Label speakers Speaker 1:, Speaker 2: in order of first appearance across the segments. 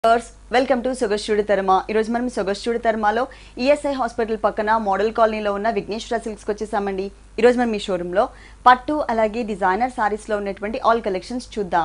Speaker 1: Viewers welcome to సొగస్టూడి తర్మ ఈరోజు మనం సొగస్టూడి తర్మలో ఈఎస్ఐ హాస్పిటల్ పక్కన మోడల్ కాలనీలో ఉన్న విఘ్నేశ్వర సిల్క్స్కి వచ్చేసామండి ఈరోజు మనం ఈ షోరూంలో పట్టు అలాగే డిజైనర్ సారీస్లో ఉన్నటువంటి ఆల్ కలెక్షన్స్ చూద్దాం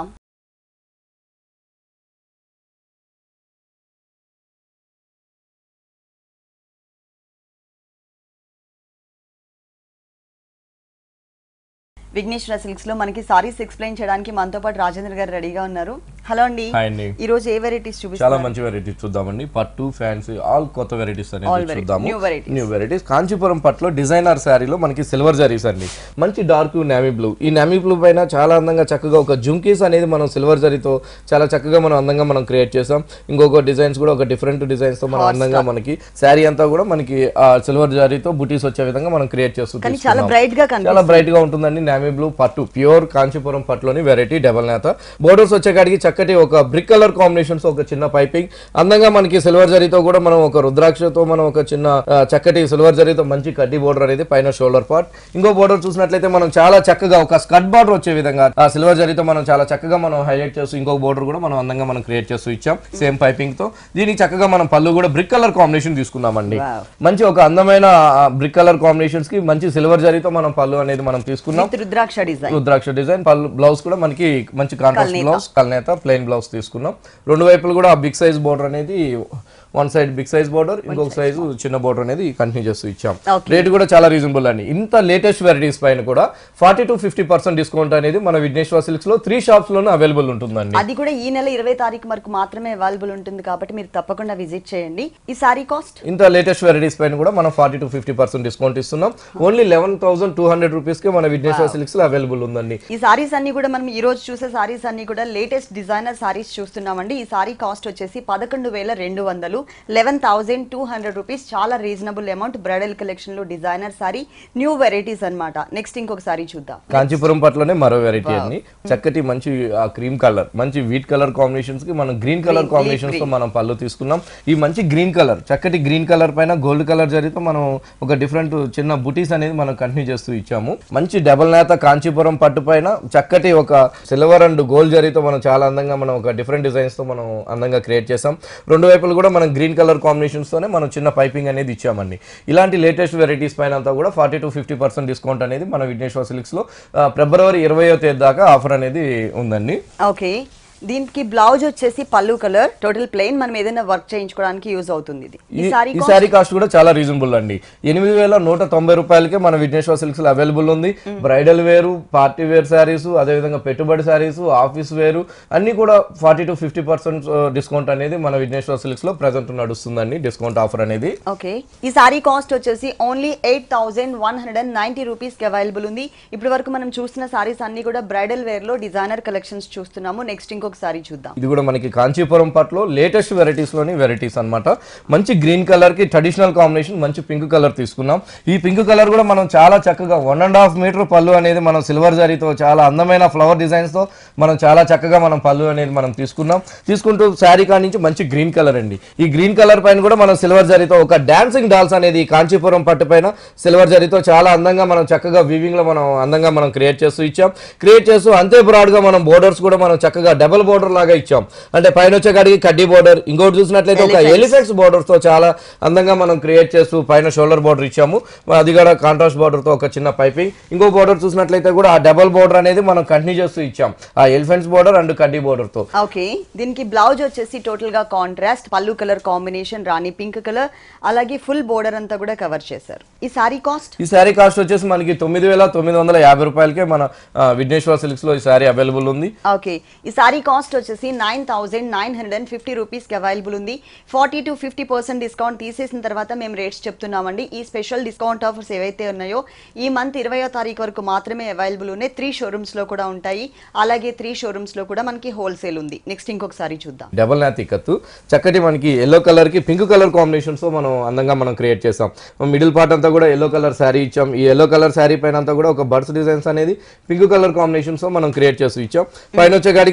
Speaker 1: విఘ్నేశ్వర సిల్క్స్ లో మనకి సారీస్ ఎక్స్ప్లెయిన్ చేయడానికి మనతో పాటు రాజేంద్ర గారు రెడీగా ఉన్నారు హలో అండి
Speaker 2: హాయ్ అండి
Speaker 1: ఈ రోజు ఏ వెరైటీస్
Speaker 2: చాలా
Speaker 1: చూపిస్తారు
Speaker 2: మంచి వెరైటీస్ చూద్దామండి పట్టు ఫ్యాన్సీ ఆల్ కొత్త వెరైటీస్
Speaker 1: All
Speaker 2: అనేది
Speaker 1: varieties,
Speaker 2: చూద్దాము
Speaker 1: new varieties.
Speaker 2: New varieties Kanchipuram పట్టులో డిజైనర్ శారీలో మనకి సిల్వర్ జరీస్ అండి మంచి డార్క్ నామీ బ్లూ ఈ నామీ బ్లూ పైన చాలా అందంగా చక్కగా ఒక జుమ్కీస్ అనేది మనం సిల్వర్ జరీతో చాలా చక్కగా మనం అందంగా మనం క్రియేట్ చేసాం ఇంకొక డిజైన్స్ కూడా ఒక డిఫరెంట్ డిజైన్స్ తో మనం అందంగా మనకి శారీ అంతా కూడా మనకి సిల్వర్ జరీతో బుటీస్ వచ్చే విధంగా మనం క్రియేట్ చేస్తూ
Speaker 1: కానీ చాలా
Speaker 2: తీసుకున్నాం.
Speaker 1: బ్రైట్ గా కనిపిస్తుంది
Speaker 2: చాలా బ్రైట్ గా ఉంటుందండి నామీ బ్లూ పట్టు ప్యూర్ కాంచీపురం పట్టులోని వెరైటీ డబల్ నేత బోర్డర్స్ వచ్చేకాడికి చక్కటి ఒక బ్రిక్ కలర్ కాంబినేషన్స్ ఒక చిన్న పైపింగ్ అందంగా మనకి సిల్వర్ జరీతో కూడా మనం ఒక రుద్రాక్షతో మనం ఒక చిన్న ఆ, చక్కటి సిల్వర్ జరీతో మంచి కడ్డీ బోర్డర్ అనేది పైన షోల్డర్ పార్ట్ ఇంకో బోర్డర్ చూసినట్లయితే మనం చాలా చక్కగా ఒక స్కట్ బార్డర్ వచ్చే విధంగా ఆ సిల్వర్ జరీతో మనం చాలా చక్కగా మనం హైలైట్ చేస్తూ ఇంకో బోర్డర్ కూడా మనం అందంగా మనం క్రియేట్ చేస్తూ ఇచ్చాం సేమ్ పైపింగ్ తో దీనికి చక్కగా మనం పళ్ళు కూడా బ్రిక్ కలర్ కాంబినేషన్ తీసుకున్నామండి
Speaker 1: Wow.
Speaker 2: మంచి ఒక అందమైన బ్రిక్ కలర్ కాంబినేషన్స్ కి మంచి సిల్వర్ జరీతో మనం పళ్ళు అనేది మనం తీసుకున్నాం
Speaker 1: with rudraksha design
Speaker 2: rudraksha design పళ్ళు బ్లౌజ్ కూడా మనకి మంచి కాంట్రాస్ట్ బ్లౌజ్ కల్నేత ప్లెయిన్ బ్లౌజ్ తీసుకున్నాం రెండు వైపులు కూడా ఆ బిగ్ సైజ్ బోర్డర్ అనేది one side big size border ఇంకొక సైజు చిన్న బోర్డర్ అనేది కంటిన్యూ చేస్తూ ఇచ్చాం
Speaker 1: Okay.
Speaker 2: రేట్ కూడా చాలా రీజనబుల్ అండి ఇంత లేటెస్ట్ వెరైటీస్ పైన కూడా forty to fifty percent discount అనేది మన విఘ్నేశ్వర సిల్క్స్ లో త్రీ షాప్స్ లోనే అవైలబుల్ ఉంటుందండి
Speaker 1: అది కూడా ఈ నెల ఇరవై తారీఖు వరకు మాత్రమే అవైలబుల్ ఉంటుంది కాబట్టి మీరు తప్పకుండా విజిట్ చేయండి ఈ సారీ కాస్ట్
Speaker 2: ఇంత లేటెస్ట్ వెరైటీస్ పైన కూడా మనం forty to fifty percent discount ఇస్తున్నాం only eleven thousand two hundred rupees కి మన విఘ్నేశ్వర సిల్క్స్ లో అవైలబుల్ ఉందండి
Speaker 1: ఈ సారీస్ అన్ని కూడా మనం ఈ రోజు చూసే సారీస్ అన్ని కూడా లేటెస్ట్ డిజైనర్ సారీస్ చూస్తున్నామండి ఈ సారీ కాస్ట్ వచ్చేసి పదకొండు వేల రెండు వందలు eleven thousand two hundred rupees చాలా రీజనబుల్ అమౌంట్ బ్రైడల్ కలెక్షన్ లో డిజైనర్ సారీ న్యూ వెరైటీస్ అన్నమాట నెక్స్ట్ ఇంకొక సారీ చూద్దాం
Speaker 2: కాంచీపురం పట్లోనే మరో వెరైటీ అండి చక్కటి మంచి క్రీమ్ కలర్ మంచి వీట్ కలర్ కాంబినేషన్స్ కి మనం గ్రీన్ కలర్ కాంబినేషన్స్ తో మనం పళ్ళు తీసుకున్నాం ఈ మంచి గ్రీన్ కలర్ చక్కటి గ్రీన్ కలర్ పైన గోల్డ్ కలర్ జరిగితే మనం ఒక డిఫరెంట్ చిన్న బుటీస్ అనేది మనం కంటిన్యూ చేస్తూ ఇచ్చాము మంచి డబల్ నేత కాంచీపురం పట్టు పైన చక్కటి ఒక సిల్వర్ అండ్ గోల్డ్ జరీతో మనం చాలా అందంగా మనం ఒక డిఫరెంట్ డిజైన్స్ తో మనం అందంగా క్రియేట్ చేసాం రెండు వైపులు కూడా మనం గ్రీన్ కలర్ కాంబినేషన్స్ తోనే మనం చిన్న పైపింగ్ అనేది ఇచ్చామండి ఇలాంటి లేటెస్ట్ వెరైటీస్ పైన అంతా కూడా forty to fifty percent discount అనేది మన విఘ్నేశ్వర సిల్క్స్ లో ఆ, ఫిబ్రవరి ఇరవయో తేదీ దాకా ఆఫర్ అనేది ఉందండి
Speaker 1: ఓకే దీనికి బ్లౌజ్ వచ్చేసి పళ్ళు కలర్ టోటల్ ప్లెయిన్ మనం ఏదైనా వర్క్ చేయించుకోవడానికి యూజ్ అవుతుంది ఇది ఈ
Speaker 2: ఈ-
Speaker 1: సారీ
Speaker 2: ఈ శారీ కాస్ట్ కూడా చాలా రీజనబుల్ అండి ఎనిమిది వేల నూట తొంభై రూపాయలకే మన విఘ్నేశ్వర సిల్క్స్ లో అవైలబుల్ ఉంది bridal wear party wear saris అదేవిధంగా పెట్టుబడి శారీస్ ఆఫీస్ వేరు అన్ని కూడా forty to fifty percent discount అనేది మన విఘ్నేశ్వర సిల్క్స్ లో ప్రజెంట్ నడుస్తుందండి డిస్కౌంట్ ఆఫర్ అనేది
Speaker 1: ఓకే ఈ సారీ కాస్ట్ వచ్చేసి only eight thousand one hundred and ninety రూపీస్కి అవైలబుల్ ఉంది ఇప్పటి వరకు మనం చూసిన సారీస్ అన్ని కూడా బ్రైడల్ వేర్లో డిజైనర్ కలెక్షన్స్ చూస్తున్నాము నెక్స్ట్ ఇంకొక సారీ చూద్దాం
Speaker 2: ఇది కూడా మనకి కాంచీపురం పట్లో లేటెస్ట్ వెరైటీస్ లోని వెరైటీస్ అన్నమాట మంచి గ్రీన్ కలర్ కి ట్రెడిషనల్ కాంబినేషన్ మంచి పింక్ కలర్ తీసుకున్నాం ఈ పింక్ కలర్ కూడా మనం చాలా చక్కగా వన్ అండ్ హాఫ్ మీటర్ పళ్ళు అనేది మనం సిల్వర్ జరీతో చాలా అందమైన ఫ్లవర్ డిజైన్స్ తో మనం చాలా చక్కగా మనం పళ్ళు అనేది మనం తీసుకున్నాం తీసుకుంటూ శారీ కాడి నుంచి మంచి గ్రీన్ కలర్ అండి ఈ గ్రీన్ కలర్ పైన కూడా మనం సిల్వర్ జరీతో ఒక డాన్సింగ్ డాల్స్ అనేది ఈ కాంచీపురం పట్టు పైన సిల్వర్ జరీతో చాలా అందంగా మనం చక్కగా వీవింగ్ లో మనం అందంగా మనం క్రియేట్ చేస్తూ ఇచ్చాం క్రియేట్ చేస్తూ అంతే బ్రాడ్ గా మనం బోర్డర్స్ కూడా మనం చక్కగా డబుల్ బోర్డర్ లాగా ఇచ్చాం అంటే పైన వచ్చేకాడికి కడ్డీ బోర్డర్ ఇంకోటి చూసినట్లయితే ఒక ఎలిఫెంట్స్ బోర్డర్ తో చాలా అందంగా మనం క్రియేట్ చేస్తూ పైన షోల్డర్ బోర్డర్ ఇచ్చాము అది కూడా కాంట్రాస్ట్ బోర్డర్ తో ఒక చిన్న పైపింగ్ ఇంకో బోర్డర్ చూసినట్లయితే కూడా ఆ డబుల్ బోర్డర్ అనేది మనం కంటిన్యూ చేస్తూ ఇచ్చాం ఆ ఎలిఫెంట్స్ బోర్డర్ అండ్ కడ్డీ బోర్డర్ తో
Speaker 1: ఓకే దీనికి బ్లౌజ్ వచ్చేసి టోటల్ గా కాంట్రాస్ట్ పళ్ళు కలర్ కాంబినేషన్ రాణి పింక్ కలర్ అలాగే ఫుల్ బోర్డర్ అంతా కూడా కవర్ చేశారు ఈ సారీ కాస్ట్
Speaker 2: ఈ శారీ కాస్ట్ వచ్చేసి మనకి తొమ్మిది వేల తొమ్మిది వందల యాభై రూపాయలకే మన ఆ, విఘ్నేశ్వర సిల్క్స్ లో ఈ శారీ అవైలబుల్ ఉంది
Speaker 1: ఓకే ఈ సారీ కాస్ట్ వచ్చేసి nine thousand nine hundred and fifty రూపీస్కి అవైలబుల్ ఉంది forty to fifty percent discount తీసేసిన తర్వాత మేము రేట్స్ చెప్తున్నామండి ఈ స్పెషల్ డిస్కౌంట్ ఆఫర్స్ ఏవైతే ఉన్నాయో ఈ మంత్ ఇరవయో తారీఖు వరకు మాత్రమే అవైలబుల్ ఉన్నాయి త్రీ షోరూమ్స్లో కూడా ఉంటాయి అలాగే త్రీ షోరూమ్స్లో కూడా మనకి హోల్సేల్ ఉంది నెక్స్ట్ ఇంకొకసారి చూద్దాం
Speaker 2: డబల్ నాత్ ఇక్కత్తు చక్కటి మనకి ఎల్లో కలర్ కి పింక్ కలర్ కాంబినేషన్స్ తో మనం అందంగా మనం క్రియేట్ చేసాం మిడిల్ పార్ట్ అంతా కూడా ఎల్లో కలర్ శారీ ఇచ్చాం ఈ ఎల్లో కలర్ శారీ పైన అంతా కూడా ఒక బర్డ్స్ డిజైన్స్ అనేది పింక్ కలర్ కాంబినేషన్స్ తో మనం క్రియేట్ చేస్తూ ఇచ్చాం పైన వచ్చేకాడికి మంచి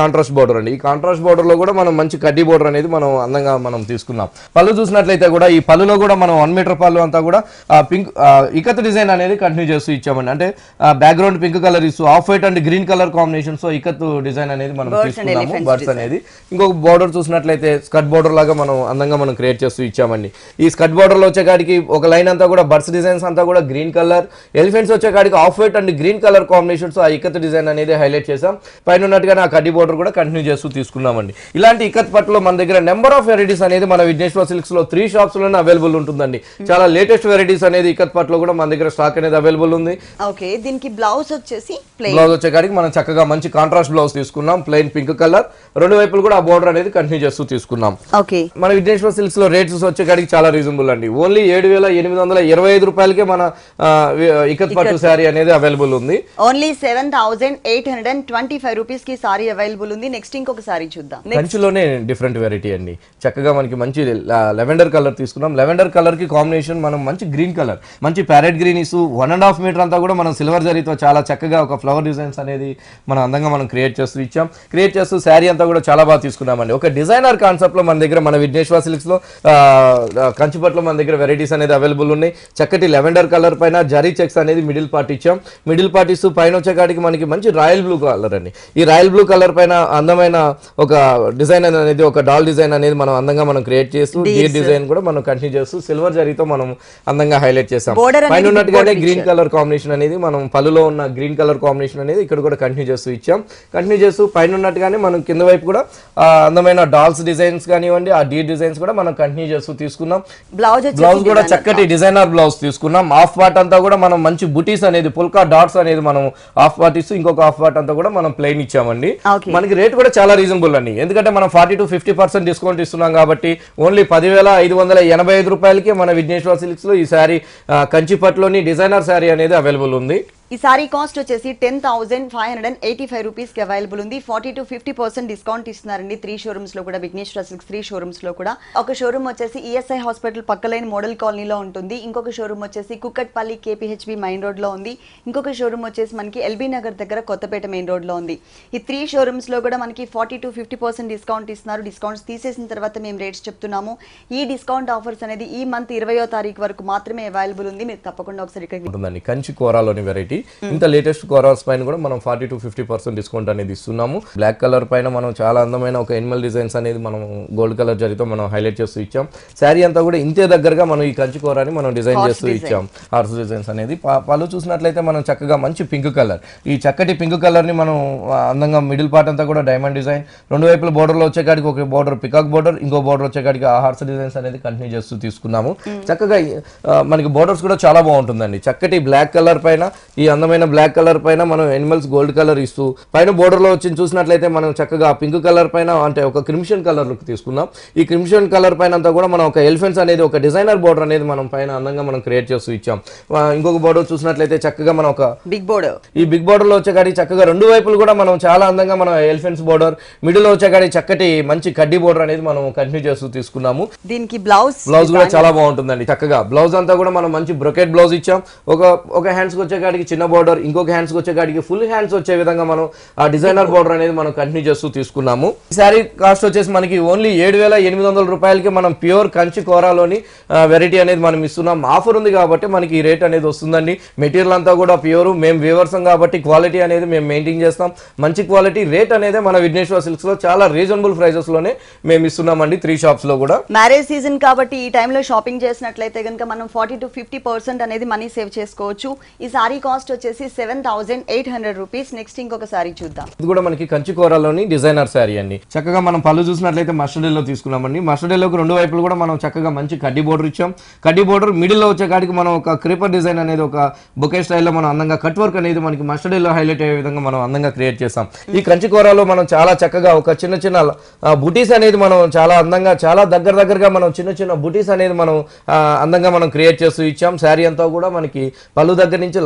Speaker 2: కాంట్రాస్ట్ బోర్డర్ అండి ఈ కాంట్రాస్ట్ బోర్డర్ లో కూడా మనం మంచి కడ్డీ బోర్డర్ అనేది మనం అందంగా మనం తీసుకున్నాం పళ్ళు చూసినట్లయితే కూడా ఈ పళ్ళులో కూడా మనం వన్ మీటర్ పళ్ళు అంతా కూడా పింక్ ఇకత్ డిజైన్ అనేది కంటిన్యూ చేస్తూ ఇచ్చామండి అంటే బ్యాక్గ్రౌండ్ పింక్ కలర్ ఇస్తూ off white and green colour combination so ikat design అనేది మనం
Speaker 1: Birds and
Speaker 2: తీసుకున్నాము
Speaker 1: elephants
Speaker 2: బర్డ్స్ అనేది ఇంకొక బోర్డర్ చూసినట్లయితే స్కట్ బోర్డర్ లాగా మనం అందంగా మనం క్రియేట్ చేస్తూ ఇచ్చామండి ఈ స్కట్ బోర్డర్ లో వచ్చేకాడికి ఒక లైన్ అంతా కూడా బర్డ్స్ డిజైన్స్ అంతా కూడా గ్రీన్ కలర్ ఎలిఫెంట్స్ వచ్చేకాడికి off white and green colour combinations ఆ ఇకత్ డిజైన్ అనేది హైలైట్ చేసాం పైన ఉన్నట్టుగానే ఆ కడ్డీ బోర్డర్ కూడా కంటిన్యూ చేస్తూ తీసుకున్నామండి ఇలాంటి ఇకత్ పట్టులో మన దగ్గర నెంబర్ ఆఫ్ వెరైటీస్ అనేది మన విఘ్నేశ్వర సిల్క్స్ లో త్రీ షాప్స్ లోనే అవైలబుల్ ఉంటుందండి చాలా లేటెస్ట్ వెరైటీస్ అనేది ఇకత్ పట్టులో కూడా మన దగ్గర స్టాక్ అనేది అవైలబుల్ ఉంది
Speaker 1: ఓకే దీనికి బ్లౌజ్ వచ్చేసి ప్లెయిన్
Speaker 2: బ్లౌజ్ వచ్చేకాడికి మనం చక్కగా మంచి కాంట్రాస్ట్ బ్లౌజ్ తీసుకున్నాం ప్లెయిన్ పింక్ కలర్ రెండు వైపులు కూడా ఆ బోర్డర్ అనేది కంటిన్యూ చేస్తూ తీసుకున్నాం
Speaker 1: ఓకే
Speaker 2: మన విఘ్నేశ్వర సిల్క్స్ లో రేట్స్ వచ్చేకాడికి చాలా రీజనబుల్ అండి ఓన్లీ ఏడు వేల ఎనిమిది వందల ఇరవై ఐదు రూపాయలకే మన ఆ, వి- ఇకత్ పట్టు శారీ అనేది అవైలబుల్ ఉంది
Speaker 1: only seven thousand eight hundred and twenty five rupees కి సారీ అవైలబుల్ ఉంది నెక్స్ట్ ఇంకొక సారీ చూద్దాం
Speaker 2: కంచిలోనే డిఫరెంట్ వెరైటీ అండి చక్కగా మనకి మంచి లెవెండర్ కలర్ తీసుకున్నాం లెవెండర్ కలర్ కి కాంబినేషన్ మనం మంచి గ్రీన్ కలర్ మంచి ప్యారెట్ గ్రీన్ ఇస్తూ వన్ అండ్ హాఫ్ మీటర్ అంతా కూడా మనం సిల్వర్ జరీతో చాలా చక్కగా ఒక ఫ్లవర్ డిజైన్స్ అనేది మనం అందంగా మనం క్రియేట్ చేస్తూ ఇచ్చాం క్రియేట్ చేస్తూ శారీ అంతా కూడా చాలా బాగా తీసుకున్నామండి ఒక డిజైనర్ కాన్సెప్ట్ లో మన దగ్గర మన విఘ్నేశ్వర సిల్క్స్ లో ఆ, ఆ, కంచిపట్లో మన దగ్గర వెరైటీస్ అనేది అవైలబుల్ ఉన్నాయి చక్కటి లెవెండర్ కలర్ పైన జరీ చెక్స్ అనేది మిడిల్ పార్ట్ ఇచ్చాం మిడిల్ పార్ట్ ఇస్తూ పైన వచ్చేకాడికి మనకి మంచి రాయల్ బ్లూ కలర్ అండి ఈ రాయల్ బ్లూ కలర్ పైన అందమైన ఒక డిజైన్ అనేది ఒక డాల్ డిజైన్ అనేది మనం అందంగా మనం క్రియేట్ చేస్తూ డీర్ డిజైన్ కూడా మనం కంటిన్యూ చేస్తూ సిల్వర్ జరీతో మనం అందంగా హైలైట్ చేసాం
Speaker 1: Border అనేది
Speaker 2: పైన
Speaker 1: big
Speaker 2: ఉన్నట్టుగానే
Speaker 1: border
Speaker 2: గ్రీన్ కలర్ కాంబినేషన్ అనేది మనం పళ్ళులో ఉన్న గ్రీన్ కలర్ కాంబినేషన్ అనేది ఇక్కడ కూడా కంటిన్యూ చేస్తూ ఇచ్చాం కంటిన్యూ చేస్తూ పైన ఉన్నట్టుగానే మనం కింద వైపు కూడా ఆ, అందమైన డాల్స్ డిజైన్స్ కానివ్వండి ఆ డీ డిజైన్స్ కూడా మనం కంటిన్యూ చేస్తూ తీసుకున్నాం
Speaker 1: బ్లౌజ్
Speaker 2: బ్లౌజ్
Speaker 1: వచ్చేసి
Speaker 2: కూడా చక్కటి డిజైనర్ బ్లౌజ్ తీసుకున్నాం హాఫ్ పార్ట్ అంతా కూడా మనం మంచి బుటీస్ అనేది పుల్కా డాట్స్ అనేది మనం హాఫ్ పార్ట్ ఇస్తూ ఇంకొక హాఫ్ పార్ట్ అంతా కూడా మనం ప్లెయిన్ ఇచ్చామండి
Speaker 1: Okay.
Speaker 2: మనకి రేట్ కూడా చాలా రీజనబుల్ అండి ఎందుకంటే మనం forty to fifty percent discount ఇస్తున్నాం కాబట్టి ఓన్లీ పదివేల ఐదు వందల ఎనభై ఐదు రూపాయలకి మన విఘ్నేశ్వర సిల్క్స్ లో ఈ శారీ కంచిపట్లోని డిజైనర్ శారీ అనేది అవైలబుల్ ఉంది
Speaker 1: ఈ సారీ కాస్ట్ వచ్చేసి ten thousand five hundred and eighty five rupees కి అవైలబుల్ ఉంది forty to fifty percent discount ఇస్తున్నారండి త్రీ షోరూమ్స్ లో కూడా విఘ్నేశ్వర సిల్క్స్ త్రీ షోరూమ్స్ లో కూడా ఒక షోరూమ్ వచ్చేసి ఈఎస్ఐ హాస్పిటల్ పక్కలైన మోడల్ కాలనీలో ఉంటుంది ఇంకొక షోరూమ్ వచ్చేసి కుక్కట్పల్లి కేపీహెచ్బి మెయిన్ రోడ్ లో ఉంది ఇంకొక షోరూమ్ వచ్చేసి మనకి ఎల్బీ నగర్ దగ్గర కొత్తపేట మెయిన్ రోడ్ లో ఉంది ఈ త్రీ షోరూమ్స్ లో కూడా మనకి forty to fifty percent discount ఇస్తున్నారు డిస్కౌంట్స్ తీసేసిన తర్వాత మేము రేట్స్ చెప్తున్నాము ఈ డిస్కౌంట్ ఆఫర్స్ అనేది ఈ మంత్ ఇరవయో తారీఖు వరకు మాత్రమే అవైలబుల్ ఉంది మీరు తప్పకుండా ఒకసారి ఇక్కడ
Speaker 2: ఉంటుందండి కంచి కోరాలోని వెరైటీ ఇంత లేటెస్ట్ కోరాస్ పైన కూడా మనం forty to fifty percent discount అనేది ఇస్తున్నాము బ్లాక్ కలర్ పైన మనం చాలా అందమైన ఒక ఎనిమల్ డిజైన్స్ అనేది మనం గోల్డ్ కలర్ జరితో మనం హైలైట్ చేస్తూ ఇచ్చాం శారీ అంతా కూడా ఇంతే దగ్గరగా మనం ఈ కంచి కోరాని మనం డిజైన్
Speaker 1: Horse
Speaker 2: చేస్తూ
Speaker 1: design.
Speaker 2: ఇచ్చాం హార్స్ డిజైన్స్ అనేది ప- పళ్ళు చూసినట్లయితే మనం చక్కగా మంచి పింక్ కలర్ ఈ చక్కటి పింక్ కలర్ ని మనం ఆ, అందంగా మిడిల్ పార్ట్ అంతా కూడా డైమండ్ డిజైన్ రెండు వైపుల border లో వచ్చేకాడికి ఒక బోర్డర్ పికాక్ బోర్డర్ ఇంకో బోర్డర్ వచ్చేకాడికి ఆ హార్స్ డిజైన్స్ అనేది కంటిన్యూ చేస్తూ తీసుకున్నాము చక్కగా ఈ, ఆ, మనకి బోర్డర్స్ కూడా చాలా బాగుంటుందండి చక్కటి బ్లాక్ కలర్ పైన ఈ అందమైన బ్లాక్ కలర్ పైన మనం ఎనిమల్స్ గోల్డ్ కలర్ ఇస్తూ పైన border లో వచ్చి చూసినట్లయితే మనం చక్కగా పింక్ కలర్ పైన అంటే ఒక క్రిమిషన్ కలర్ లుక్ తీసుకున్నాం ఈ క్రిమిషన్ కలర్ పైన అంతా కూడా మనం ఒక ఎలిఫెంట్స్ అనేది ఒక డిజైనర్ బోర్డర్ అనేది మనం పైన అందంగా మనం క్రియేట్ చేస్తూ ఇచ్చాం ఆ, ఇంకొక బోర్డర్ చూసినట్లయితే చక్కగా మనం ఒక
Speaker 1: బిగ్ బోర్డర్
Speaker 2: ఈ బిగ్ బోర్డర్ లో వచ్చేకాడికి చక్కగా రెండు వైపులు కూడా మనం చాలా అందంగా మనం ఎలిఫెంట్స్ బోర్డర్ మిడిల్ లో వచ్చేకాడికి చక్కటి మంచి కడ్డీ బోర్డర్ అనేది మనం కంటిన్యూ చేస్తూ తీసుకున్నాము
Speaker 1: దీనికి బ్లౌజ్
Speaker 2: బ్లౌజ్ కూడా చాలా బాగుంటుందండి చక్కగా బ్లౌజ్ అంతా కూడా మనం మంచి బ్రొకెట్ బ్లౌజ్ ఇచ్చాం ఒక ఒక హ్యాండ్స్ కి వచ్చేకాడికి చిన్న బోర్డర్ ఇంకొక హ్యాండ్స్ కి వచ్చేకాడికి ఫుల్ హ్యాండ్స్ వచ్చే విధంగా మనం ఆ డిజైనర్ బోర్డర్ అనేది మనం కంటిన్యూ చేస్తూ తీసుకున్నాము ఈ శారీ కాస్ట్ వచ్చేసి మనకి ఓన్లీ ఏడు వేల ఎనిమిది వందల రూపాయలకి మనం ప్యూర్ కంచి కోరాలోని వెరైటీ అనేది మనం ఇస్తున్నాం ఆఫర్ ఉంది కాబట్టి మనకి ఈ రేట్ అనేది వస్తుందండి మెటీరియల్ అంతా కూడా ప్యూర్ మేము వ్యూవర్సం కాబట్టి క్వాలిటీ అనేది మేము మెయింటైన్ చేస్తాం మంచి క్వాలిటీ రేట్ అనేది మన విఘ్నేశ్వర సిల్క్స్ లో చాలా రీజనబుల్ ప్రైజెస్ లోనే మేము ఇస్తున్నామండి త్రీ షాప్స్ లో కూడా
Speaker 1: మ్యారేజ్ సీజన్ కాబట్టి ఈ టైంలో షాపింగ్ చేసినట్లయితే కనుక మనం ఫార్టీ టు ఫిఫ్టీ పర్సెంట్ అనేది మనీ సేవ్ చేసుకోవచ్చు ఈ సారీ కాస్ట్ వచ్చేసి seven thousand eight hundred rupees next ఇంకొక సారీ చూద్దాం
Speaker 2: ఇది కూడా మనకి కంచి కూరలోని డిజైనర్ శారీ అండి చక్కగా మనం పళ్ళు చూసినట్లయితే మస్టర్డ్ ఎల్లో తీసుకున్నామండి మస్టర్డ్ ఎల్లోకి రెండు వైపులు కూడా మనం చక్కగా మంచి కడ్డీ బోర్డర్ ఇచ్చాం కడ్డీ బోర్డర్ మిడిల్ లో వచ్చే కాడికి మనం ఒక క్రీపర్ డిజైన్ అనేది ఒక బొకే స్టైల్లో మనం అందంగా కట్ వర్క్ అనేది మనకి మస్టర్డ్ ఎల్లో హైలైట్ అయ్యే విధంగా మనం అందంగా క్రియేట్ చేస్తాం ఈ కంచి కూరలో మనం చాలా చక్కగా ఒక చిన్న చిన్న బుటీస్ అనేది మనం చాలా అందంగా చాలా దగ్గర దగ్గరగా మనం చిన్న చిన్న బుటీస్ అనేది మనం ఆ, అందంగా మనం క్రియేట్ చేస్తూ ఇచ్చాం శారీ అంతా కూడా మనకి పళ్ళు దగ్గర నుంచి లాస్ట్ ఎండింగ్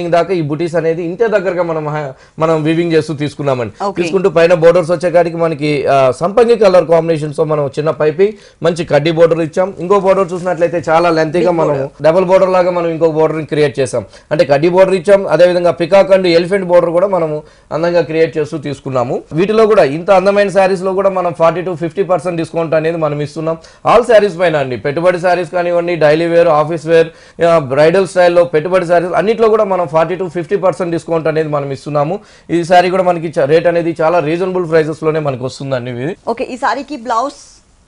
Speaker 2: ఫినిషింగ్ దాకా ఈ బుటీస్ అనేది ఇంతే దగ్గరగా మనం హ- మనం వివింగ్ చేస్తూ తీసుకున్నామండి
Speaker 1: Okay.
Speaker 2: తీసుకుంటూ పైన బోర్డర్స్ వచ్చేకాడికి మనకి ఆ, సంపంగి కలర్ కాంబినేషన్స్ తో మనం చిన్న పైపింగ్ మంచి కడ్డీ బోర్డర్ ఇచ్చాం ఇంకో బోర్డర్ చూసినట్లయితే చాలా లెంతీగా మనం డబుల్ బోర్డర్ లాగా మనం ఇంకో బోర్డర్ క్రియేట్ చేసాం అంటే కడ్డీ బోర్డర్ ఇచ్చాం అదే విధంగా పికాక్ అండ్ ఎలిఫెంట్ బోర్డర్ కూడా మనము అందంగా క్రియేట్ చేస్తూ తీసుకున్నాము వీటిలో కూడా ఇంత అందమైన శారీస్ లో కూడా మనం forty to fifty percent discount అనేది మనం ఇస్తున్నాం ఆల్ శారీస్ పైన అండి పెట్టుబడి శారీస్ కానివ్వండి daily wear office wear bridal స్టైల్లో పెట్టుబడి శారీస్ అన్నిట్లో కూడా మనం forty to fifty percent discount అనేది మనం ఇస్తున్నాము ఈ శారీ కూడా మనకి రేట్ అనేది చాలా రీజనబుల్ ప్రైసెస్ లోనే మనకి వస్తుందండి ఇది
Speaker 1: ఓకే ఈ సారీకి బ్లౌజ్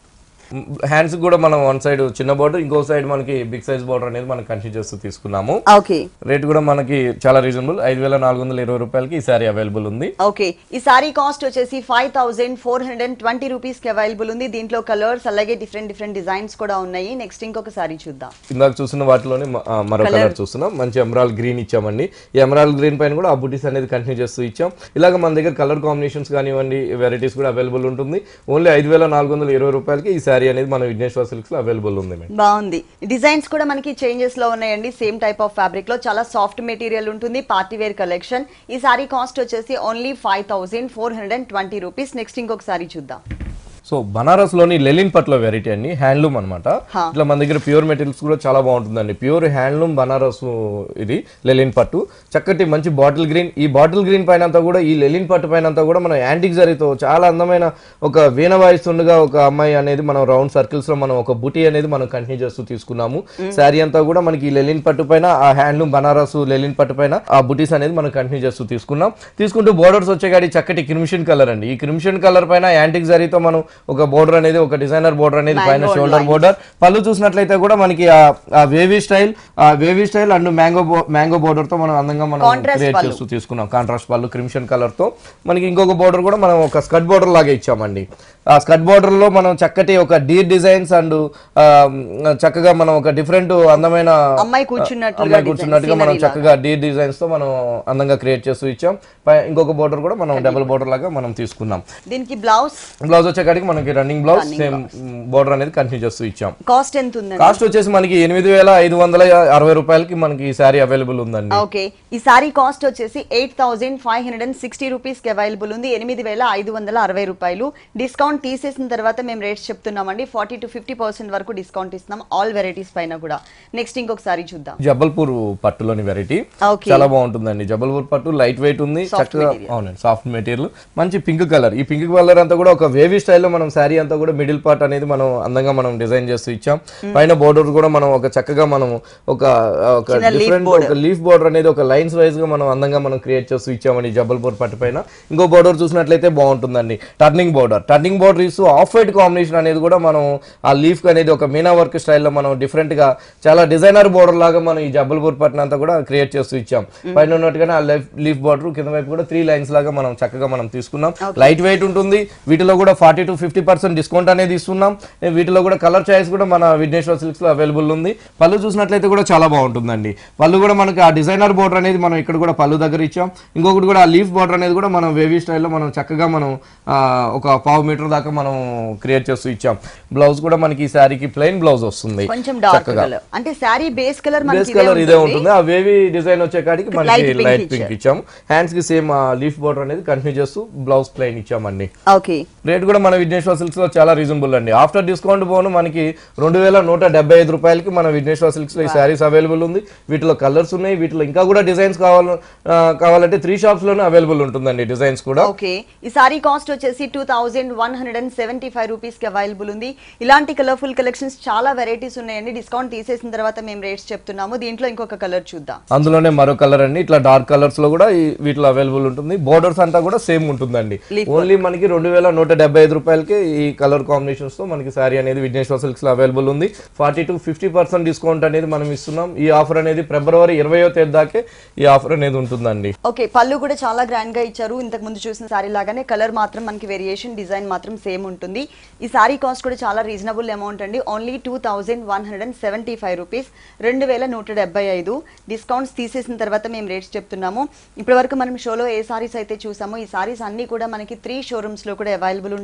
Speaker 2: హ్యాండ్స్ కూడా మనం వన్ సైడ్ చిన్న బోర్డర్ ఇంకో సైడ్ మనకి బిగ్ సైజ్ బోర్డర్ అనేది మనం కంటిన్యూ చేస్తూ తీసుకున్నాము
Speaker 1: ఓకే
Speaker 2: రేట్ కూడా మనకి చాలా రీజనబుల్ ఐదు వేల నాలుగు వందల ఇరవై రూపాయలకి ఈ శారీ అవైలబుల్ ఉంది
Speaker 1: ఓకే ఈ సారీ కాస్ట్ వచ్చేసి five thousand four hundred and twenty rupees కి అవైలబుల్ ఉంది దీంట్లో కలర్స్ అలాగే డిఫరెంట్ డిఫరెంట్ డిజైన్స్ కూడా ఉన్నాయి నెక్స్ట్ ఇంకొక సారీ చూద్దాం
Speaker 2: ఇందాక చూసిన వాటిలోనే మ- ఆ, మరో కలర్ చూస్తున్నాం మంచి ఎమరాల్ గ్రీన్ ఇచ్చామండి ఈ ఎమరాల్ గ్రీన్ పైన కూడా ఆ బుటీస్ అనేది కంటిన్యూ చేస్తూ ఇచ్చాం ఇలాగ మన దగ్గర కలర్ కాంబినేషన్స్ కానివ్వండి వెరైటీస్ కూడా అవైలబుల్ ఉంటుంది ఓన్లీ ఐదు వేల నాలుగు వందల ఇరవై రూపాయలకి ఈ శారీ అనేది మన విఘ్నేశ్వర సిల్క్స్ లో అవైలబుల్ ఉంది మేడం
Speaker 1: బాగుంది డిజైన్స్ కూడా మనకి చేంజెస్ లో ఉన్నాయండి సేమ్ టైప్ ఆఫ్ ఫ్యాబ్రిక్ లో చాలా సాఫ్ట్ మెటీరియల్ ఉంటుంది పార్టీ వేర్ కలెక్షన్ ఈ సారీ కాస్ట్ వచ్చేసి only five thousand four hundred and twenty rupees next ఇంకొక సారీ చూద్దాం
Speaker 2: సో బనారస్ లోని లెలిన్ పట్ల వెరైటీ అండి హ్యాండ్లూమ్ అనమాట
Speaker 1: హా.
Speaker 2: ఇట్లా మన దగ్గర ప్యూర్ మెటీరియల్స్ కూడా చాలా బాగుంటుందండి ప్యూర్ హ్యాండ్లూమ్ బనారస్ ఇది లెలిన్ పట్టు చక్కటి మంచి బాటిల్ గ్రీన్ ఈ బాటిల్ గ్రీన్ పైన అంతా కూడా ఈ లెలిన్ పట్టు పైన అంతా కూడా మనం యాంటిక్ జరీతో చాలా అందమైన ఒక వీణ వాయిస్తుండగా ఒక అమ్మాయి అనేది మనం రౌండ్ సర్కిల్స్ లో మనం ఒక బుటీ అనేది మనం కంటిన్యూ చేస్తూ తీసుకున్నాము శారీ అంతా కూడా మనకి ఈ లెలిన్ పట్టు పైన ఆ హ్యాండ్లూమ్ బనారస్ లెలిన్ పట్టు పైన ఆ బుటీస్ అనేది మనం కంటిన్యూ చేస్తూ తీసుకున్నాం తీసుకుంటూ బోర్డర్స్ వచ్చేగాడి చక్కటి క్రిమిషన్ కలర్ అండి ఈ క్రిమిషన్ కలర్ పైన యాంటిక్ జరీతో మనం ఒక బోర్డర్ అనేది ఒక డిజైనర్ బోర్డర్ అనేది పైన
Speaker 1: Mango
Speaker 2: షోల్డర్ బోర్డర్ పళ్ళు చూసినట్లయితే కూడా మనకి ఆ వేవీ స్టైల్ ఆ wavy style and mango mango border తో మనం అందంగా మనం
Speaker 1: Contrast
Speaker 2: క్రియేట్
Speaker 1: పళ్ళు.
Speaker 2: చేస్తూ తీసుకున్నాం కాంట్రాస్ట్ పళ్ళు క్రిమిషన్ కలర్ తో మనకి ఇంకొక బోర్డర్ కూడా మనం ఒక స్కర్ట్ బోర్డర్ లాగా ఇచ్చామండి ఆ స్కర్ట్ బోర్డర్ లో మనం చక్కటి ఒక డీర్ డిజైన్స్ అండ్ చక్కగా మనం ఒక డిఫరెంట్ అందమైన
Speaker 1: అమ్మాయి కూర్చున్నట్లుగా
Speaker 2: అమ్మాయి
Speaker 1: design,
Speaker 2: కూర్చున్నట్టుగా మనం
Speaker 1: scenery
Speaker 2: చక్కగా డీర్ డిజైన్స్ తో మనం అందంగా క్రియేట్ చేస్తూ ఇచ్చాం పై- ఇంకొక బోర్డర్ కూడా మనం డబుల్ బోర్డర్ లాగా మనం తీసుకున్నాం
Speaker 1: దీనికి బ్లౌజ్
Speaker 2: బ్లౌజ్ వచ్చేకాడికి మనకి రన్నింగ్ బ్లౌజ్ సేమ్ బోర్డర్ అనేది కంటిన్యూ చేస్తూ ఇచ్చాం
Speaker 1: కాస్ట్ ఎంత ఉందండి
Speaker 2: కాస్ట్ వచ్చేసి మనకి ఎనిమిది వేల ఐదు వందల అరవై రూపాయలకి మనకి ఈ శారీ అవైలబుల్ ఉందండి
Speaker 1: ఓకే ఈ సారీ కాస్ట్ వచ్చేసి eight thousand five hundred and sixty rupees కి అవైలబుల్ ఉంది ఎనిమిది వేల ఐదు వందల అరవై రూపాయలు డిస్కౌంట్ తీసేసిన తర్వాత మేము రేట్స్ చెప్తున్నామండి ఫార్టీ టు ఫిఫ్టీ పర్సెంట్ వరకు డిస్కౌంట్ ఇస్తున్నాం ఆల్ వెరైటీస్ పైన కూడా నెక్స్ట్ ఇంకొక సారీ చూద్దాం
Speaker 2: జబల్పూర్ పట్టులోని వెరైటీ
Speaker 1: Okay.
Speaker 2: చాలా బాగుంటుందండి జబల్పూర్ పట్టు లైట్ వెయిట్ ఉంది
Speaker 1: Soft
Speaker 2: చక్కగా
Speaker 1: material.
Speaker 2: అవునండి సాఫ్ట్ మెటీరియల్ మంచి పింక్ కలర్ ఈ పింక్ కలర్ అంతా కూడా ఒక వేవీ స్టైల్లో మనం శారీ అంతా కూడా మిడిల్ పార్ట్ అనేది మనం అందంగా మనం డిజైన్ చేస్తూ ఇచ్చాం పైన బోర్డర్ కూడా మనం ఒక చక్కగా మనం ఒక ఒక
Speaker 1: చిన్న leaf
Speaker 2: డిఫరెంట్
Speaker 1: border.
Speaker 2: ఒక లీఫ్ బోర్డర్ అనేది ఒక లైన్స్ వైజ్ గా మనం అందంగా మనం క్రియేట్ చేస్తూ ఇచ్చామండి జబల్పూర్ పట్టు పైన ఇంకో బోర్డర్ చూసినట్లయితే బాగుంటుందండి టర్నింగ్ బోర్డర్ టర్నింగ్ బోర్డర్ ఇస్తూ ఆఫ్ వైట్ కాంబినేషన్ అనేది కూడా మనం ఆ లీఫ్ అనేది ఒక మీనా వర్క్ స్టైల్లో మనం డిఫరెంట్ గా చాలా డిజైనర్ బోర్డర్ లాగా మనం ఈ జబల్పూర్ పట్టిన అంతా కూడా క్రియేట్ చేస్తూ ఇచ్చాం పైన ఉన్నట్టుగానే ఆ లీఫ్ లీఫ్ బోర్డర్ కింద వైపు కూడా త్రీ లైన్స్ లాగా మనం చక్కగా మనం తీసుకున్నాం లైట్ వెయిట్ ఉంటుంది వీటిలో కూడా forty to fifty percent discount అనేది ఇస్తున్నాం ఏ వీటిలో కూడా కలర్ చాయిస్ కూడా మన విఘ్నేశ్వర సిల్క్స్ లో అవైలబుల్ ఉంది పళ్ళు చూసినట్లయితే కూడా చాలా బాగుంటుందండి పళ్ళు కూడా మనకి ఆ డిజైనర్ బోర్డర్ అనేది మనం ఇక్కడ కూడా పళ్ళు దగ్గర ఇచ్చాం ఇంకొకటి కూడా ఆ లీఫ్ బోర్డర్ అనేది కూడా మనం వేవీ స్టైల్లో మనం చక్కగా మనం ఆ, ఒక పావు మీటర్ దాకా మనం క్రియేట్ చేస్తూ ఇచ్చాం బ్లౌజ్ కూడా మనకి ఈ శారీకి ప్లెయిన్ బ్లౌజ్ వస్తుంది
Speaker 1: కొంచెం డార్క్ కలర్ అంటే శారీ బేస్ కలర్
Speaker 2: బేస్
Speaker 1: మనకి
Speaker 2: కలర్ ఇదే ఉంటుంది ఆ వేవీ డిజైన్ వచ్చే కాడికి మనకి
Speaker 1: Light pink
Speaker 2: లైట్
Speaker 1: ఇచ్చారు.
Speaker 2: పింక్ ఇచ్చాము హ్యాండ్స్ కి సేమ్ లీఫ్ బోర్డర్ అనేది కంటిన్యూ చేస్తూ బ్లౌజ్ ప్లెయిన్ ఇచ్చామండి
Speaker 1: ఓకే
Speaker 2: రేట్ కూడా మన విఘ్నేశ్వర సిల్క్స్ లో చాలా రీజనబుల్ అండి ఆఫ్టర్ డిస్కౌంట్ పోను మనకి రెండు వేల నూట డెబ్బై ఐదు రూపాయలకి మన విఘ్నేశ్వర సిల్క్స్ లో ఈ శారీస్ అవైలబుల్ ఉంది వీటిలో కలర్స్ ఉన్నాయి వీటిలో ఇంకా కూడా డిజైన్స్ కావాలి ఆ, కావాలంటే త్రీ షాప్స్ లోనే అవైలబుల్ ఉంటుందండి డిజైన్స్ కూడా
Speaker 1: ఓకే ఈ సారీ కాస్ట్ వచ్చేసి two thousand one hundred and seventy five rupees కి అవైలబుల్ ఉంది ఇలాంటి కలర్ఫుల్ కలెక్షన్స్ చాలా వెరైటీస్ ఉన్నాయండి డిస్కౌంట్ తీసేసిన తర్వాత మేము రేట్స్ చెప్తున్నాము దీంట్లో ఇంకొక కలర్ చూద్దాం
Speaker 2: అందులోనే మరో కలర్ అండి ఇట్లా డార్క్ కలర్స్ లో కూడా ఈ వీటిలో అవైలబుల్ ఉంటుంది బోర్డర్స్ అంతా కూడా సేమ్ ఉంటుందండి
Speaker 1: Leaf
Speaker 2: ఓన్లీ మనకి రెండు వేల నూట డెబ్బై ఐదు రూపాయలకి ఈ కలర్ కాంబినేషన్స్ తో మనకి శారీ అనేది విఘ్నేశ్వర సిల్క్స్ లో అవైలబుల్ ఉంది forty to fifty percent discount అనేది మనం ఇస్తున్నాం ఈ ఆఫర్ అనేది ఫిబ్రవరి ఇరవయో తేదీ దాకే ఈ ఆఫర్ అనేది ఉంటుందండి
Speaker 1: ఓకే పళ్ళు కూడా చాలా గ్రాండ్ గా ఇచ్చారు ఇంతకు ముందు చూసిన సారీ లాగానే కలర్ మాత్రం మనకి వేరియేషన్ డిజైన్ మాత్రం సేమ్ ఉంటుంది ఈ సారీ కాస్ట్ కూడా చాలా రీజనబుల్ అమౌంట్ అండి only two thousand one hundred and seventy five rupees రెండు వేల నూట డెబ్బై ఐదు డిస్కౌంట్స్ తీసేసిన తర్వాత మేము రేట్స్ చెప్తున్నాము ఇప్పటి వరకు మనం షోలో ఏ సారీస్ అయితే చూసామో ఈ సారీస్ అన్ని కూడా మనకి త్రీ షోరూమ్స్ లో కూడా అవైలబుల్ ఉంటాయి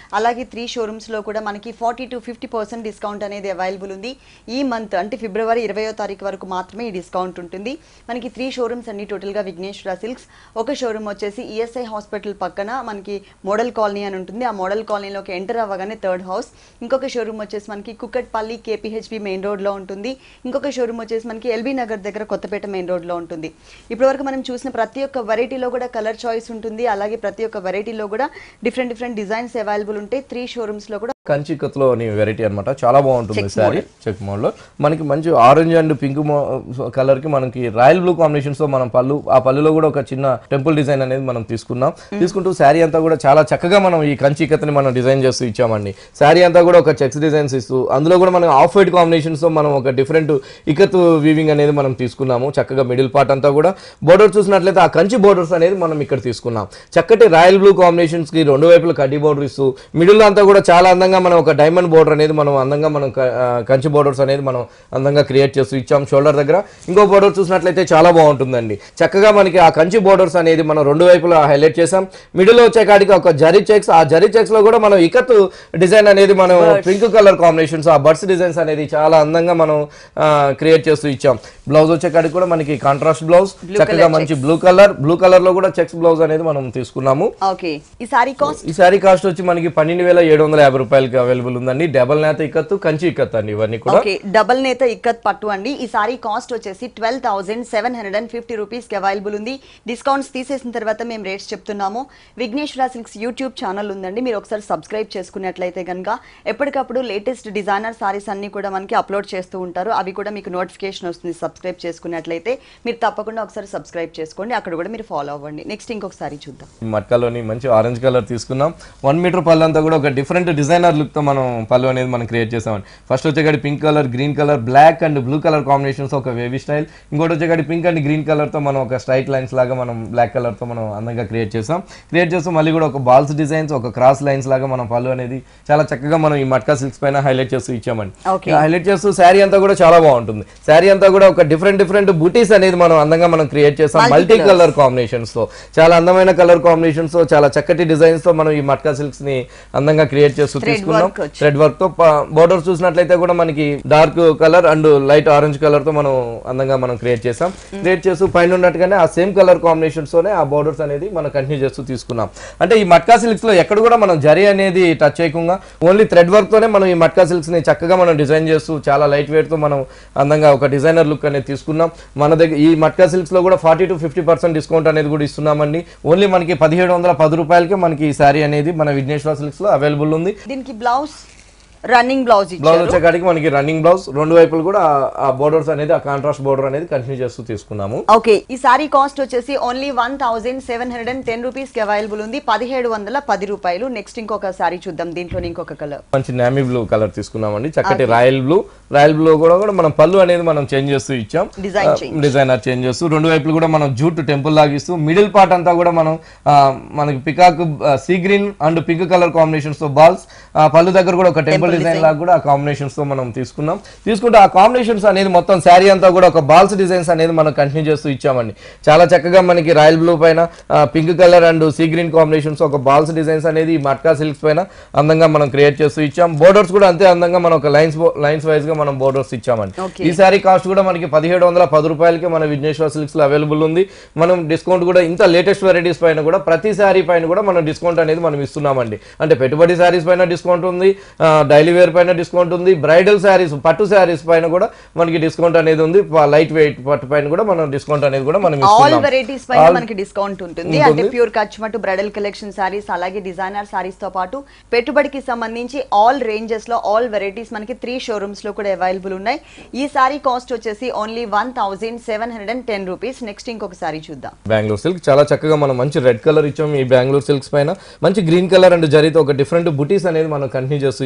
Speaker 1: అలాగే త్రీ షోరూమ్స్లో కూడా మనకి forty to fifty percent discount అనేది అవైలబుల్ ఉంది ఈ మంత్ అంటే ఫిబ్రవరి ఇరవయో తారీఖు వరకు మాత్రమే ఈ డిస్కౌంట్ ఉంటుంది మనకి త్రీ షోరూమ్స్ అన్ని టోటల్గా విఘ్నేశ్వర సిల్క్స్ ఒక షోరూమ్ వచ్చేసి ఈఎస్ఐ హాస్పిటల్ పక్కన మనకి మోడల్ కాలనీ అని ఉంటుంది ఆ మోడల్ కాలనీలోకి ఎంటర్ అవ్వగానే థర్డ్ హౌస్ ఇంకొక షోరూమ్ వచ్చేసి మనకి కుక్కట్పల్లి కేపీహెచ్బి మెయిన్ రోడ్లో ఉంటుంది ఇంకొక షోరూమ్ వచ్చేసి మనకి ఎల్బీ నగర్ దగ్గర కొత్తపేట మెయిన్ రోడ్లో ఉంటుంది ఇప్పటివరకు మనం చూసిన ప్రతి ఒక్క వెరైటీలో కూడా కలర్ చాయిస్ ఉంటుంది అలాగే ప్రతి ఒక్క వెరైటీలో కూడా డిఫరెంట్ డిఫరెంట్ డిజైన్స్ అవైలబుల్ ఉంటాయి త్రీ షోరూమ్స్లో కూడా
Speaker 2: కంచి కత్లోని వెరైటీ అన్నమాట చాలా బాగుంటుంది
Speaker 1: Check
Speaker 2: శారీ చెక్ మోడ్ లో మనకి మంచి ఆరెంజ్ అండ్ పింక్ కలర్ కి మనకి రాయల్ బ్లూ కాంబినేషన్స్ తో మనం పళ్ళు ఆ పళ్ళులో కూడా ఒక చిన్న టెంపుల్ డిజైన్ అనేది మనం తీసుకున్నాం తీసుకుంటూ శారీ అంతా కూడా చాలా చక్కగా మనం ఈ కంచి ఇక్కత్ని మనం డిజైన్ చేస్తూ ఇచ్చామండి శారీ అంతా కూడా ఒక చెక్స్ డిజైన్స్ ఇస్తూ అందులో కూడా మనం ఆఫ్ వైట్ కాంబినేషన్స్ తో మనం ఒక డిఫరెంట్ ఇకత్ వీవింగ్ అనేది మనం తీసుకున్నాము చక్కగా మిడిల్ పార్ట్ అంతా కూడా బోర్డర్ చూసినట్లయితే ఆ కంచి బోర్డర్స్ అనేది మనం ఇక్కడ తీసుకున్నాం చక్కటి రాయల్ బ్లూ కాంబినేషన్స్ కి రెండు వైపుల కడ్డీ బోర్డర్ ఇస్తూ మిడిల్ అంతా కూడా చాలా అందంగా మనం ఒక డైమండ్ బోర్డర్ అనేది మనం అందంగా మనం క- ఆ, కంచి బోర్డర్స్ అనేది మనం అందంగా క్రియేట్ చేస్తూ ఇచ్చాం షోల్డర్ దగ్గర ఇంకో బోర్డర్ చూసినట్లయితే చాలా బాగుంటుందండి చక్కగా మనకి ఆ కంచి బోర్డర్స్ అనేది మనం రెండు వైపులా హైలైట్ చేసాం మిడిల్ వచ్చేకాడికి ఒక జరీ చెక్స్ ఆ జరీ చెక్స్ లో కూడా మనం ఇకత్ డిజైన్ అనేది మనం పింక్ కలర్ కాంబినేషన్స్ ఆ బర్డ్స్ డిజైన్స్ అనేది చాలా అందంగా మనం క్రియేట్ చేస్తూ ఇచ్చాం బ్లౌజ్ వచ్చేకాడికి కూడా మనకి కాంట్రాస్ట్ బ్లౌజ్ చక్కగా మంచి బ్లూ కలర్ బ్లూ కలర్ లో కూడా చెక్స్ బ్లౌజ్ అనేది మనం తీసుకున్నాము
Speaker 1: ఓకే ఈ సారీ కాస్ట్
Speaker 2: ఈ శారీ కాస్ట్ వచ్చి మనకి పన్నెండు వేల ఏడు వందల యాభై రూపాయలకి అవైలబుల్ ఉందండి డబల్ నేత ఇక్కత్తు కంచి ఇక్కత్ అండి ఇవన్నీ కూడా
Speaker 1: ఓకే డబల్ నేత ఇక్కత్ పట్టు అండి ఈ సారీ కాస్ట్ వచ్చేసి twelve thousand seven hundred and fifty రూపీస్కి అవైలబుల్ ఉంది డిస్కౌంట్స్ తీసేసిన తర్వాత మేము రేట్స్ చెప్తున్నాము విఘ్నేశ్వర సిల్క్స్ యూట్యూబ్ ఛానల్ ఉందండి మీరు ఒకసారి సబ్స్క్రైబ్ చేసుకున్నట్లయితే కనుక ఎప్పటికప్పుడు లేటెస్ట్ డిజైనర్ సారీస్ అన్ని కూడా మనకి అప్లోడ్ చేస్తూ ఉంటారు అవి కూడా మీకు నోటిఫికేషన్ వస్తుంది సబ్స్క్రైబ్ చేసుకున్నట్లయితే మీరు తప్పకుండా ఒకసారి సబ్స్క్రైబ్ చేసుకోండి అక్కడ కూడా మీరు ఫాలో అవ్వండి నెక్స్ట్ ఇంకొక సారీ చూద్దాం
Speaker 2: ఈ మట్కాలోని మంచి ఆరెంజ్ కలర్ తీసుకున్నాం వన్ మీటర్ పళ్ళు అంతా కూడా ఒక డిఫరెంట్ డిజైనర్ లుక్ తో మనం పళ్ళు అనేది మనం క్రియేట్ చేసామండి ఫస్ట్ వచ్చేకాడి pink colour green colour black and blue colour combinations ఒక వేవీ స్టైల్ ఇంకోటి వచ్చేకాడి పింక్ అండ్ గ్రీన్ కలర్ తో మనం ఒక స్ట్రైట్ లైన్స్ లాగా మనం బ్లాక్ కలర్ తో మనం అందంగా క్రియేట్ చేసాం క్రియేట్ చేస్తూ మళ్ళీ కూడా ఒక బాల్స్ డిజైన్స్ ఒక క్రాస్ లైన్స్ లాగా మనం పళ్ళు అనేది చాలా చక్కగా మనం ఈ మట్కా సిల్క్స్ పైన హైలైట్ చేస్తూ ఇచ్చామండి
Speaker 1: Okay.
Speaker 2: హైలైట్ చేస్తూ శారీ అంతా కూడా చాలా బాగుంటుంది శారీ అంతా కూడా ఒక డిఫరెంట్ డిఫరెంట్ బూటీస్ అనేది మనం అందంగా మనం క్రియేట్ చేసాం
Speaker 1: Multi
Speaker 2: multi
Speaker 1: colours.
Speaker 2: Colour combinations తో చాలా అందమైన కలర్ కాంబినేషన్స్ తో చాలా చక్కటి డిజైన్స్ తో మనం ఈ మట్కా సిల్క్స్ ని అందంగా క్రియేట్ చేస్తూ
Speaker 1: Thread
Speaker 2: తీసుకున్నాం
Speaker 1: work వచ్చి.
Speaker 2: థ్రెడ్ వర్క్ తో బోర్డర్ చూసినట్లయితే కూడా మనకి dark colour and light orange colour తో మనం అందంగా మనం క్రియేట్ చేసాం క్రియేట్ చేస్తూ పైన ఉన్నట్టుగానే ఆ సేమ్ కలర్ కాంబినేషన్స్ తోనే ఆ బోర్డర్స్ అనేది మనం కంటిన్యూ చేస్తూ తీసుకున్నాం అంటే ఈ మట్కా సిల్క్స్ లో ఎక్కడ కూడా మనం జరీ అనేది టచ్ చేయకుండా ఓన్లీ థ్రెడ్ వర్క్ తోనే మనం ఈ మట్కా సిల్క్స్ ని చక్కగా మనం డిజైన్ చేస్తూ చాలా లైట్ వెయిట్ తో మనం అందంగా ఒక డిజైనర్ లుక్ అనేది తీసుకున్నాం మన దగ్గర ఈ మట్కా సిల్క్స్ లో కూడా forty to fifty percent discount అనేది కూడా ఇస్తున్నామండి ఓన్లీ మనకి పదిహేడు వందల పది రూపాయలకే మనకి ఈ శారీ అనేది మన విఘ్నేశ్వర సిల్క్స్ లో అవైలబుల్ ఉంది
Speaker 1: దీనికి బ్లౌజ్ రన్నింగ్ బ్లౌజ్
Speaker 2: బ్లౌజ్
Speaker 1: ఇచ్చారు
Speaker 2: వచ్చేకాడికి మనకి రన్నింగ్ బ్లౌజ్ రెండు వైపులు కూడా ఆ- ఆ బోర్డర్స్ అనేది ఆ కాంట్రాస్ట్ బోర్డర్ అనేది కంటిన్యూ చేస్తూ తీసుకున్నాము
Speaker 1: ఓకే ఈ సారీ కాస్ట్ వచ్చేసి only one thousand seven hundred and ten rupees కి అవైలబుల్ ఉంది పదిహేడు వందల పది రూపాయలు నెక్స్ట్ ఇంకొక సారీ చూద్దాం దీంట్లో ఇంకొక కలర్
Speaker 2: మంచి నామీ బ్లూ కలర్ తీసుకున్నామండి చక్కటి రాయల్ బ్లూ రాయల్ బ్లూ కూడా కూడా మనం పళ్ళు అనేది మనం చేంజ్ చేస్తూ ఇచ్చాం
Speaker 1: Design change.
Speaker 2: డిజైనర్ చేంజ్ చేస్తూ రెండు వైపులు కూడా మనం జూట్ టెంపుల్ లాగిస్తూ మిడిల్ పార్ట్ అంతా కూడా మనం ఆ, మనకి peacock sea green and pink colour combinations తో బాల్స్ పళ్ళు దగ్గర కూడా ఒక టెంపుల్ డిజైన్ లాగా కూడా ఆ కాంబినేషన్స్ తో మనం తీసుకున్నాం తీసుకుంటే ఆ కాంబినేషన్స్ అనేది మొత్తం శారీ అంతా కూడా ఒక బాల్స్ డిజైన్స్ అనేది మనం కంటిన్యూ చేస్తూ ఇచ్చామండి చాలా చక్కగా మనకి రాయల్ బ్లూ పైన pink colour and sea green combinations ఒక బాల్స్ డిజైన్స్ అనేది ఈ మట్కా సిల్క్స్ పైన అందంగా మనం క్రియేట్ చేస్తూ ఇచ్చాం బోర్డర్స్ కూడా అంతే అందంగా మనం ఒక లైన్స్ లైన్స్ వైజ్ గా మనం బోర్డర్స్ ఇచ్చామండి
Speaker 1: Okay.
Speaker 2: ఈ శారీ కాస్ట్ కూడా మనకి పదిహేడు వందల పది రూపాయలకి మన విఘ్నేశ్వర సిల్క్స్ లో అవైలబుల్ ఉంది మనం డిస్కౌంట్ కూడా ఇంత లేటెస్ట్ వెరైటీస్ పైన కూడా ప్రతి శారీ పైన కూడా మనం డిస్కౌంట్ అనేది మనం ఇస్తున్నామండి అంటే పెట్టుబడి శారీస్ పైన డిస్కౌంట్ ఉంది డైలీ వేర్ పైన డిస్కౌంట్ ఉంది బ్రైడల్ శారీస్ పట్టు శారీస్ పైన కూడా మనకి డిస్కౌంట్ అనేది ఉంది లైట్ వెయిట్ పట్టు పైన కూడా మనం డిస్కౌంట్ అనేది కూడా మనం
Speaker 1: ఆల్
Speaker 2: ఇస్తున్నాం
Speaker 1: వెరైటీస్ పైన
Speaker 2: All-
Speaker 1: మనకి డిస్కౌంట్ ఉంటుంది అంటే ప్యూర్ కచ్మటు బ్రైడల్ కలెక్షన్ సారీస్ అలాగే డిజైనర్ సారీస్ తో పాటు పెట్టుబడికి సంబంధించి ఆల్ రేంజెస్ లో ఆల్ వెరైటీస్ మనకి త్రీ షోరూమ్స్ లో కూడా అవైలబుల్ ఉన్నాయి ఈ సారీ కాస్ట్ వచ్చేసి only one thousand seven hundred and ten rupees next ఇంకొక సారీ చూద్దాం
Speaker 2: బెంగళూరు సిల్క్ చాలా చక్కగా మనం మంచి రెడ్ కలర్ ఇచ్చాం ఈ బెంగళూరు సిల్క్స్ పైన మంచి గ్రీన్ కలర్ అండ్ జరితో ఒక డిఫరెంట్ బుటీస్ అనేది మనం కంటిన్యూ చేస్తూ ఇచ్చామండి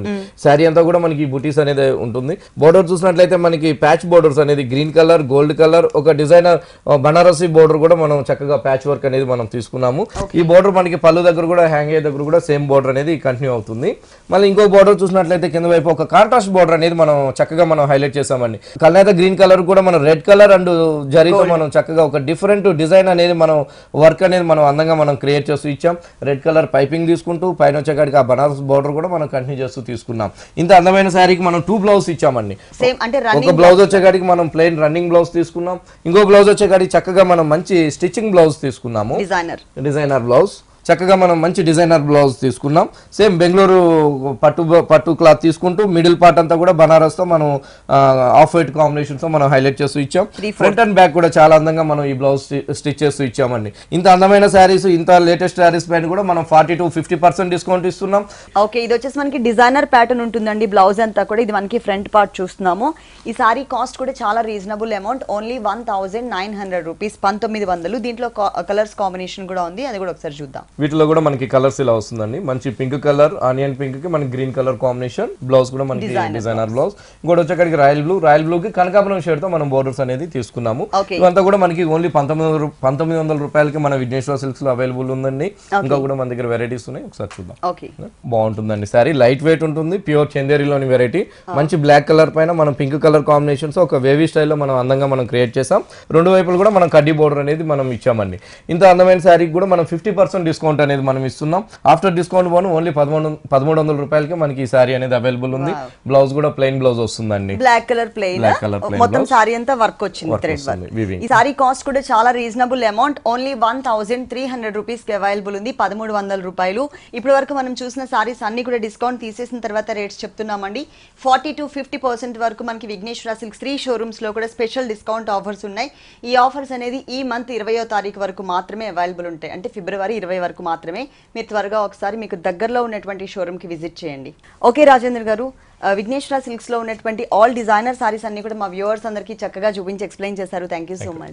Speaker 2: వస్తుందండి శారీ అంతా కూడా మనకి బుటీస్ అనేది ఉంటుంది బోర్డర్ చూసినట్లయితే మనకి ప్యాచ్ బోర్డర్స్ అనేది గ్రీన్ కలర్ గోల్డ్ కలర్ ఒక డిజైనర్ బనారసి బోర్డర్ కూడా మనం చక్కగా ప్యాచ్ వర్క్ అనేది మనం తీసుకున్నాము ఈ బోర్డర్ మనకి పళ్ళు దగ్గర కూడా హ్యాంగ్ అయ్యే దగ్గర కూడా సేమ్ బోర్డర్ అనేది కంటిన్యూ అవుతుంది మళ్ళీ ఇంకో బోర్డర్ చూసినట్లయితే కింద వైపు ఒక కాంట్రాస్ట్ బోర్డర్ అనేది మనం చక్కగా మనం హైలైట్ చేసామండి కల్నేత గ్రీన్ కలర్ కూడా మనం రెడ్ కలర్ అండ్ జరీతో మనం చక్కగా ఒక డిఫరెంట్ డిజైన్ అనేది మనం వర్క్ అనేది మనం అందంగా మనం క్రియేట్ చేస్తూ ఇచ్చాం రెడ్ కలర్ పైపింగ్ తీసుకుంటూ పైన వచ్చేకాడికి ఆ బనారస్ బోర్డర్ కూడా మనం కంటిన్యూ చేస్తూ తీసుకున్నాం ఇంత అందమైన శారీకి మనం టూ బ్లౌజ్ ఇచ్చామండి
Speaker 1: సేమ్ అంటే
Speaker 2: ఒక
Speaker 1: రన్నింగ్
Speaker 2: బ్లౌజ్ వచ్చేకాడికి మనం ప్లెయిన్ రన్నింగ్ బ్లౌజ్ తీసుకున్నాం ఇంకో బ్లౌజ్ వచ్చేకాడికి చక్కగా మనం మంచి స్టిచ్చింగ్ బ్లౌజ్ తీసుకున్నాము
Speaker 1: డిజైనర్
Speaker 2: డిజైనర్ బ్లౌజ్ చక్కగా మనం మంచి డిజైనర్ బ్లౌజ్ తీసుకున్నాం సేమ్ బెంగళూరు పట్టు పట్టు క్లాత్ తీసుకుంటూ మిడిల్ పార్ట్ అంతా కూడా బనారస్ తో మనం ఆఫ్ వైట్ కాంబినేషన్ తో మనం హైలైట్ చేస్తూ ఇచ్చాం
Speaker 1: Three, four.
Speaker 2: Front and back కూడా చాలా అందంగా మనం ఈ బ్లౌజ్ స్టిచ్ చేస్తూ ఇచ్చామండి ఇంత అందమైన శారీస్ ఇంత లేటెస్ట్ శారీస్ పైన కూడా మనం forty to fifty percent discount ఇస్తున్నాం
Speaker 1: ఓకే ఇది వచ్చేసి మనకి డిజైనర్ ప్యాటర్న్ ఉంటుందండి బ్లౌజ్ అంతా కూడా ఇది మనకి ఫ్రంట్ పార్ట్ చూస్తున్నాము ఈ సారీ కాస్ట్ కూడా చాలా reasonable amount only one thousand nine hundred rupees పంతొమ్మిది వందలు దీంట్లో కలర్స్ కాంబినేషన్ కూడా ఉంది అది కూడా ఒకసారి చూద్దాం
Speaker 2: వీటిలో కూడా మనకి కలర్స్ ఇలా వస్తుందండి మంచి పింక్ కలర్ ఆనియన్ పింక్ కి మనకి గ్రీన్ కలర్ కాంబినేషన్ బ్లౌజ్ కూడా మనకి
Speaker 1: Designer
Speaker 2: డిజైనర్ బ్లౌజ్ ఇంకోటి వచ్చేకాడికి రాయల్ బ్లూ రాయల్ బ్లూ కి కనకాపురం షేడ్ తో మనం బోర్డర్స్ అనేది తీసుకున్నాము
Speaker 1: Okay.
Speaker 2: ఇవంతా కూడా మనకి ఓన్లీ పంతొమ్మిది వందల రూ- పంతొమ్మిది వందల రూపాయలకి మన విఘ్నేశ్వర సిల్క్స్ లో అవైలబుల్ ఉందండి ఇంకా కూడా మన దగ్గర వెరైటీస్ ఉన్నాయి ఒకసారి చూద్దాం
Speaker 1: ఓకే
Speaker 2: బాగుంటుందండి సారీ లైట్ వెయిట్ ఉంటుంది ప్యూర్ చందేరిలోని వెరైటీ మంచి బ్లాక్ కలర్ పైన మనం పింక్ కలర్ కాంబినేషన్స్ ఒక వేవీ స్టైల్లో మనం అందంగా మనం క్రియేట్ చేసాం రెండు వైపులు కూడా మనం కడ్డీ బోర్డర్ అనేది మనం ఇచ్చామండి ఇంత అందమైన శారీకి కూడా మనం ఫిఫ్టీ పర్సెంట్ డిస్కౌంట్ అనేది మనం ఇస్తున్నాం ఆఫ్టర్ డిస్కౌంట్ పోను ఓన్లీ పదమూడు పదమూడు వందల రూపాయలకి మనకి ఈ శారీ అనేది అవైలబుల్ ఉంది బ్లౌజ్ కూడా ప్లెయిన్ బ్లౌజ్ వస్తుందండి
Speaker 1: black colour plain
Speaker 2: Black colour plain
Speaker 1: మొత్తం
Speaker 2: blouse.
Speaker 1: సారీ అంతా వర్క్ వచ్చింది
Speaker 2: Work
Speaker 1: థ్రెడ్
Speaker 2: వస్తుంది,
Speaker 1: వర్క్
Speaker 2: weaving.
Speaker 1: ఈ సారీ కాస్ట్ కూడా చాలా reasonable amount only one thousand three hundred rupees కి అవైలబుల్ ఉంది పదమూడు వందల రూపాయలు ఇప్పటి వరకు మనం చూసిన సారీస్ అన్ని కూడా డిస్కౌంట్ తీసేసిన తర్వాత రేట్స్ చెప్తున్నామండి ఫార్టీ టు ఫిఫ్టీ పర్సెంట్ వరకు మనకి విఘ్నేశ్వర సిల్క్స్ త్రీ షోరూమ్స్ లో కూడా స్పెషల్ డిస్కౌంట్ ఆఫర్స్ ఉన్నాయి ఈ ఆఫర్స్ అనేది ఈ మంత్ ఇరవయో తారీఖు వరకు మాత్రమే అవైలబుల్ ఉంటాయి అంటే ఫిబ్రవరి ఇరవై వరకు మాత్రమే మీరు త్వరగా ఒకసారి మీకు దగ్గరలో ఉన్నటువంటి షోరూమ్ కి విజిట్ చేయండి ఓకే రాజేంద్ర గారు ఆ, విఘ్నేశ్వర సిల్క్స్ లో ఉన్నటువంటి ఆల్ డిజైనర్ సారీస్ అన్ని కూడా మా వ్యూవర్స్ అందరికీ చక్కగా చూపించి ఎక్స్ప్లెయిన్ చేశారు థ్యాంక్ యూ సో మచ్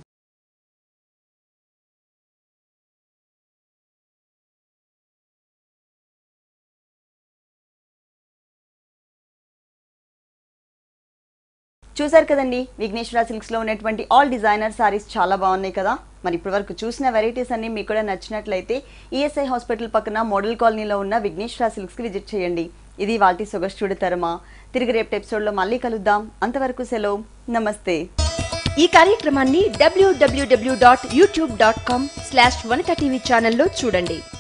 Speaker 1: చూసారు కదండి విఘ్నేశ్వర సిల్క్స్ లో ఉన్నటువంటి ఆల్ డిజైనర్ సారీస్ చాలా బాగున్నాయి కదా మరి ఇప్పటి వరకు చూసిన వెరైటీస్ అన్ని మీకు కూడా నచ్చినట్లయితే ఈఎస్ఐ హాస్పిటల్ పక్కన మోడల్ కాలనీలో ఉన్న విఘ్నేశ్వర సిల్క్స్ కి విజిట్ చేయండి ఇది వాటి సొగస్టుడు తరమా తిరిగి రేపు ఎపిసోడ్ లో మళ్ళీ కలుద్దాం అంతవరకు సెలవు నమస్తే
Speaker 3: ఈ కార్యక్రమాన్ని డబ్ల్యూడబ్ల్యూడబ్ల్యూ dot YouTube dot com slash Vanitha TV ఛానల్లో చూడండి